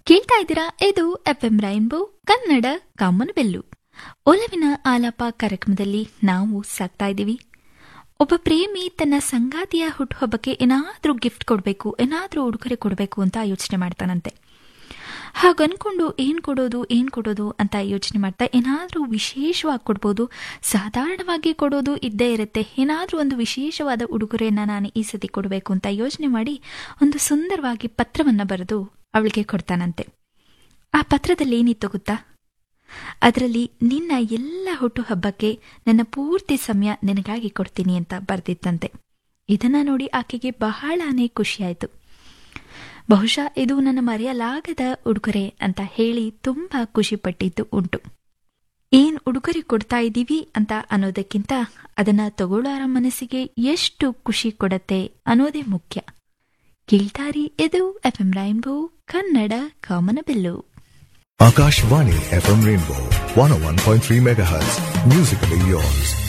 ಕೇಳ್ತಾ ಇದ್ದೀರಾ ಇದು ಎಫ್ ಎಂ ರೈನ್ಬೋ ಕನ್ನಡ ಕಾಮನಬೆಲ್ಲು ಒಲವಿನ ಆಲಾಪ ಕಾರ್ಯಕ್ರಮದಲ್ಲಿ ನಾವು ಸಾಕ್ತಾ ಇದ್ದೀವಿ ಒಬ್ಬ ಪ್ರೇಮಿ ತನ್ನ ಸಂಗಾತಿಯ ಹುಟ್ಟುಹಬ್ಬಕ್ಕೆ ಏನಾದರೂ ಗಿಫ್ಟ್ ಕೊಡಬೇಕು ಏನಾದರೂ ಉಡುಗೊರೆ ಕೊಡಬೇಕು ಅಂತ ಯೋಚನೆ ಮಾಡ್ತಾನಂತೆ ಹಾಗನ್ಕೊಂಡು ಏನ್ ಕೊಡೋದು ಏನ್ ಕೊಡೋದು ಅಂತ ಯೋಚನೆ ಮಾಡ್ತಾ ಏನಾದರೂ ವಿಶೇಷವಾಗಿ ಕೊಡ್ಬೋದು ಸಾಧಾರಣವಾಗಿ ಕೊಡೋದು ಇದ್ದೇ ಇರುತ್ತೆ ಏನಾದರೂ ಒಂದು ವಿಶೇಷವಾದ ಉಡುಗೊರೆಯನ್ನ ನಾನು ಈ ಸತಿ ಕೊಡಬೇಕು ಅಂತ ಯೋಚನೆ ಮಾಡಿ ಒಂದು ಸುಂದರವಾಗಿ ಪತ್ರವನ್ನ ಬರೆದು ಅವಳಿಗೆ ಕೊಡ್ತಾನಂತೆ ಆ ಪತ್ರದಲ್ಲಿ ಏನಿತ್ತು ಗೊತ್ತಾ ಅದರಲ್ಲಿ ನಿನ್ನ ಎಲ್ಲ ಹುಟ್ಟುಹಬ್ಬಕ್ಕೆ ನನ್ನ ಪೂರ್ತಿ ಸಮಯ ನಿನಗಾಗಿ ಕೊಡ್ತೀನಿ ಅಂತ ಬರೆದಿತ್ತಂತೆ ಇದನ್ನ ನೋಡಿ ಆಕೆಗೆ ಬಹಳನೇ ಖುಷಿಯಾಯಿತು ಬಹುಶಃ ಇದು ನನ್ನ ಮರೆಯಲಾಗದ ಉಡುಗೊರೆ ಅಂತ ಹೇಳಿ ತುಂಬಾ ಖುಷಿಪಟ್ಟಿದ್ದು ಉಂಟು ಏನ್ ಉಡುಗೊರೆ ಕೊಡ್ತಾ ಇದ್ದೀವಿ ಅಂತ ಅನ್ನೋದಕ್ಕಿಂತ ಅದನ್ನ ತಗೊಳ್ಳೋರ ಮನಸ್ಸಿಗೆ ಎಷ್ಟು ಖುಷಿ ಕೊಡತ್ತೆ ಅನ್ನೋದೇ ಮುಖ್ಯ ಕೇಳ್ತಾರಿ ಇದು ಎಫ್ ಎಂ ರೈನ್ಬೋ ಕನ್ನಡ ಕಾಮನಬಿಲ್ಲು Akashvani FM Rainbow 101.3 MHz. Musically yours.